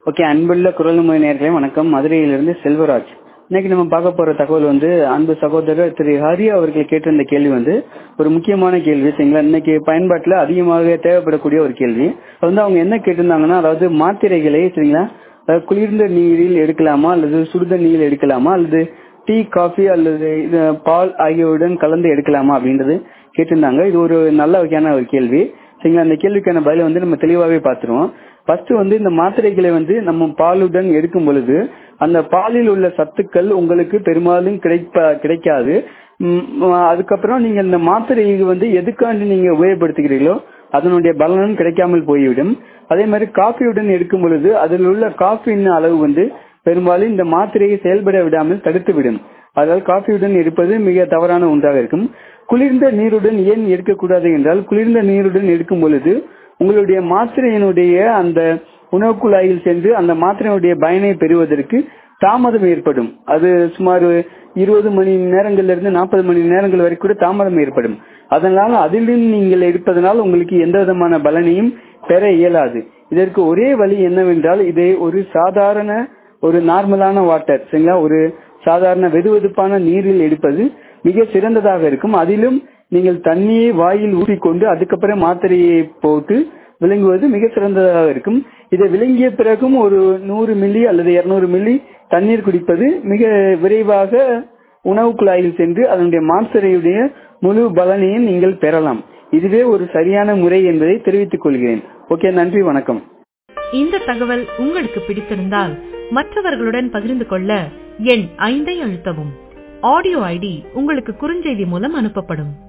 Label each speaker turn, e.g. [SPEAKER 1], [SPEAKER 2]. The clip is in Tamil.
[SPEAKER 1] ஓகே அன்புள்ள குரல் மொழி நேர்களே வணக்கம் மதுரையிலிருந்து செல்வராஜ் இன்னைக்கு நம்ம பார்க்க போற தகவல் வந்து அன்பு சகோதரர் திரு ஹரி அவர்கள் கேட்டிருந்த கேள்வி வந்து ஒரு முக்கியமான கேள்வி சரிங்களா இன்னைக்கு பயன்பாட்டுல அதிகமாக தேவைப்படக்கூடிய ஒரு கேள்வி அது வந்து அவங்க என்ன கேட்டிருந்தாங்கன்னா அதாவது மாத்திரைகளை சரிங்களா அதாவது குளிர்ந்த நீரில் எடுக்கலாமா அல்லது சுடுத நீரில் எடுக்கலாமா அல்லது டீ காஃபி அல்லது இது பால் ஆகியவுடன் கலந்து எடுக்கலாமா அப்படின்றது கேட்டிருந்தாங்க இது ஒரு நல்ல வகையான ஒரு கேள்வி சரிங்களா அந்த கேள்விக்கான பதிலை வந்து நம்ம தெளிவாகவே பார்த்துருவோம் ஃபர்ஸ்ட் வந்து இந்த மாத்திரைகளை வந்து நம்ம பாலுடன் எடுக்கும் பொழுது அந்த பாலில் உள்ள சத்துக்கள் உங்களுக்கு பெரும்பாலும் கிடைப்ப கிடைக்காது உம் அதுக்கப்புறம் நீங்க இந்த மாத்திரையை வந்து எதுக்காண்டி நீங்க உபயோகப்படுத்துகிறீர்களோ அதனுடைய பலனும் கிடைக்காமல் போய்விடும் அதே மாதிரி காஃபியுடன் எடுக்கும் பொழுது அதில் உள்ள காஃபின் அளவு வந்து பெரும்பாலும் இந்த மாத்திரையை செயல்பட விடாமல் தடுத்து விடும் அதாவது காஃபியுடன் எடுப்பது மிக தவறான ஒன்றாக இருக்கும் குளிர்ந்த நீருடன் ஏன் எடுக்கக்கூடாது என்றால் குளிர்ந்த நீருடன் எடுக்கும் பொழுது உங்களுடைய மாத்திரையினுடைய அந்த உணவு குழாயில் சென்று அந்த மாத்திரையினுடைய பயனை பெறுவதற்கு தாமதம் ஏற்படும் அது சுமார் இருபது மணி நேரங்கள்ல இருந்து நாற்பது மணி நேரங்கள் வரை கூட தாமதம் ஏற்படும் அதனால அதிலும் நீங்கள் எடுப்பதனால் உங்களுக்கு எந்த விதமான பலனையும் பெற இயலாது இதற்கு ஒரே வழி என்னவென்றால் இதை ஒரு சாதாரண ஒரு நார்மலான வாட்டர் சரிங்களா ஒரு சாதாரண வெதுவெதுப்பான நீரில் எடுப்பது மிக சிறந்ததாக இருக்கும் அதிலும் நீங்கள் தண்ணியை வாயில் ஊற்றிக்கொண்டு அதுக்கப்புறம் மாத்திரையை போட்டு விளங்குவது மிக சிறந்ததாக இருக்கும் இதை விளங்கிய பிறகும் ஒரு நூறு மில்லி அல்லது இருநூறு மில்லி தண்ணீர் குடிப்பது மிக விரைவாக உணவு குழாயில் சென்று அதனுடைய மாத்திரையுடைய முழு பலனையும் நீங்கள் பெறலாம் இதுவே ஒரு சரியான முறை என்பதை தெரிவித்துக் கொள்கிறேன் ஓகே நன்றி வணக்கம்
[SPEAKER 2] இந்த தகவல் உங்களுக்கு பிடித்திருந்தால் மற்றவர்களுடன் பகிர்ந்து கொள்ள எண் ஐந்தை அழுத்தவும் ஆடியோ ஐடி உங்களுக்கு குறுஞ்செய்தி மூலம் அனுப்பப்படும்